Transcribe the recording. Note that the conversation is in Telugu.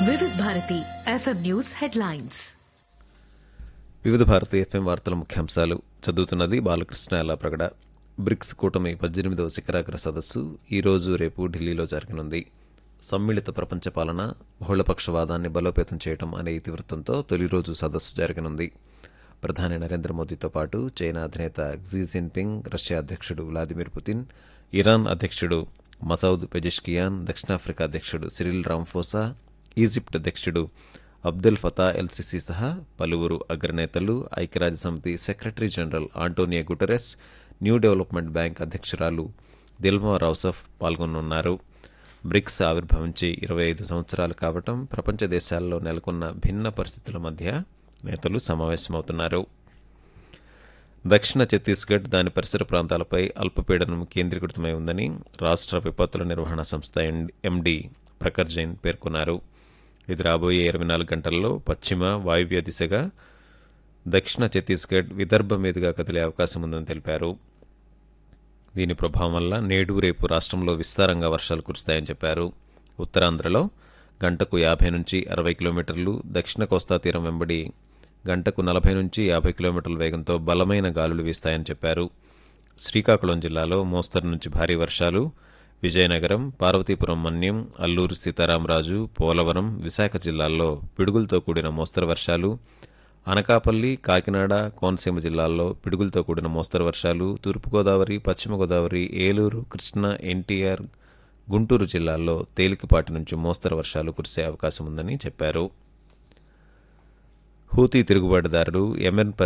వివిధ భారతి ఎఫ్ఎం న్యూస్ హెడ్లైన్స్ వివిధ భారతి ఎఫ్ఎం వార్తల ముఖ్యాంశాలు చదువుతున్నది బాలకృష్ణ ప్రగడ బ్రిక్స్ కూటమి పద్దెనిమిదవ శిఖరాగ్ర సదస్సు ఈ రోజు రేపు ఢిల్లీలో జరగనుంది సమ్మిళిత ప్రపంచ పాలన బహుళపక్షవాదాన్ని బలోపేతం చేయడం అనే ఇతివృత్తంతో తొలి రోజు సదస్సు జరగనుంది ప్రధాని నరేంద్ర మోదీతో పాటు చైనా అధినేత క్సీ జిన్పింగ్ రష్యా అధ్యక్షుడు వ్లాదిమిర్ పుతిన్ ఇరాన్ అధ్యక్షుడు మసౌద్ పెజిష్కియాన్ దక్షిణాఫ్రికా అధ్యక్షుడు సిరిల్ రాంఫోసా ఈజిప్ట్ అధ్యక్షుడు అబ్దెల్ ఫతా ఎల్సిసి సహా పలువురు అగ్రనేతలు ఐక్యరాజ్యసమితి secretary general Antonio Guterres new development bank అధ్యక్షురాలు దిల్మా రౌసఫ్ పాల్గొనున్నారు బ్రిక్స్ ఆవిర్భవించి ఇరవై ఐదు సంవత్సరాలు కావటం ప్రపంచ దేశాల్లో నెలకొన్న భిన్న పరిస్థితుల మధ్య నేతలు సమావేశమవుతున్నారు దక్షిణ ఛత్తీస్గఢ్ దాని పరిసర ప్రాంతాలపై అల్పపీడనం కేంద్రీకృతమై ఉందని రాష్ట్ర విపత్తుల నిర్వహణ సంస్థ ఎండీ ప్రఖర్ జైన్ పేర్కొన్నారు ఇది రాబోయే ఇరవై నాలుగు గంటల్లో పశ్చిమ వాయువ్య దిశగా దక్షిణ ఛత్తీస్గఢ్ విదర్భ మీదుగా కదిలే అవకాశం ఉందని తెలిపారు దీని ప్రభావం వల్ల నేడు రేపు రాష్ట్రంలో విస్తారంగా వర్షాలు కురుస్తాయని చెప్పారు ఉత్తరాంధ్రలో గంటకు యాభై నుంచి అరవై కిలోమీటర్లు దక్షిణ కోస్తా తీరం వెంబడి గంటకు నలభై నుంచి యాభై కిలోమీటర్ల వేగంతో బలమైన గాలులు వీస్తాయని చెప్పారు శ్రీకాకుళం జిల్లాలో మోస్తరు నుంచి భారీ వర్షాలు విజయనగరం పార్వతీపురం మన్యం అల్లూరు సీతారామరాజు పోలవరం విశాఖ జిల్లాల్లో పిడుగులతో కూడిన మోస్తరు వర్షాలు అనకాపల్లి కాకినాడ కోనసీమ జిల్లాల్లో పిడుగులతో కూడిన మోస్తరు వర్షాలు తూర్పుగోదావరి పశ్చిమ గోదావరి ఏలూరు కృష్ణా ఎన్టీఆర్ గుంటూరు జిల్లాల్లో తేలికపాటి నుంచి మోస్తరు వర్షాలు కురిసే అవకాశం ఉందని చెప్పారు హూతీ తిరుగుబాటుదారులు యెమెన్